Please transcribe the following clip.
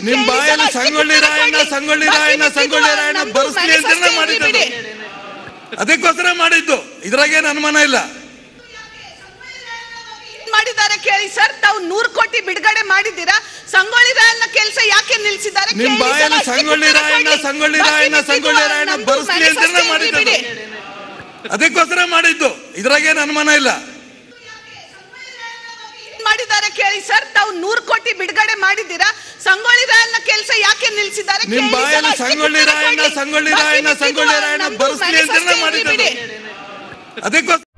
ನಿಮ್ ಕೇಳಿ ಬಾಯಲ್ಲಿ ಸರ್, ಸಂಗೊಳ್ಳಿ ಅಷ್ಟೇ ರಾಯಣ್ಣ ಕೊಡಿ. ಸಂಗೊಳ್ಳಿ ಮತ್ತೆ ರಾಯಣ್ಣ ನಿಮ್ದು ಸಂಗೊಳ್ಳಿ ರಾಯಣ್ಣ ನಮ್ದು ಬರ್ಸ್ಲಿ ಅಂತ manifesto ಮಾಡಿದ್ದು ಬಿಡಿ. ಅದಕ್ಕೋಸ್ಕರ ಮಾಡಿದ್ದು ಇದ್ರಾಗೇನು ಅನುಮಾನ ಇಲ್ಲ ಮಾಡಿದ್ದಾರೆ ಕೇಳಿ ಸರ್ ತಾವು ನೂರು ಕೋಟಿ ಬಿಡುಗಡೆ ಮಾಡಿದ್ದೀರಾ ಸಂಗೊಳ್ಳಿ ರಾಯಣ್ಣ ಕೆಲಸ ಯಾಕೆ ನಿಲ್ಸಿದ್ದಾರೆ ನಿಮ್ ಕೇಳಿ ಸರ್, ಬಾಯಲ್ಲಿ ಅಷ್ಟೇ ಸಂಗೊಳ್ಳಿ ಉತ್ತರ ರಾಯಣ್ಣ ಕೊಡಿ. ಸಂಗೊಳ್ಳಿ ಮತ್ತೆ ರಾಯಣ್ಣ ನಿಮ್ದು ಸಂಗೊಳ್ಳಿ ರಾಯಣ್ಣ ನಮ್ದು ಬರ್ಸ್ಲಿ ಅಂತ manifesto ಮಾಡಿದ್ದು ಬಿಡಿ. ಅದಕ್ಕೋಸ್ಕರ ಮಾಡಿದ್ದು ಇದ್ರಾಗೇನು ಅನುಮಾನ ಇಲ್ಲ ಮಾಡಿದ್ದಾರೆ ಕೇಳಿ ಸರ್ ತಾವು ನೂರು ಕೋಟಿ ಬಿಡುಗಡೆ ಮಾಡಿದ್ದೀರಾ ಸಂಗೊಳ್ಳಿ ರಾಯಣ್ಣ ಕೆಲಸ ಯಾಕೆ ನಿಲ್ಸಿದ್ದಾರೆ ನಿಮ್ ಕೇಳಿ ಸರ್, ಬಾಯಲ್ಲಿ ಅಷ್ಟೇ ಸಂಗೊಳ್ಳಿ ಉತ್ತರ ರಾಯಣ್ಣ ಕೊಡಿ. ಸಂಗೊಳ್ಳಿ ಮತ್ತೆ ರಾಯಣ್ಣ ನಿಮ್ದು ಸಂಗೊಳ್ಳಿ ರಾಯಣ್ಣ ನಮ್ದು ಬರ್ಸ್ಲಿ ಅಂತ manifesto ಮಾಡಿದ್ದು ಬಿಡಿ. ಅದಕ್ಕೋಸ್ಕರ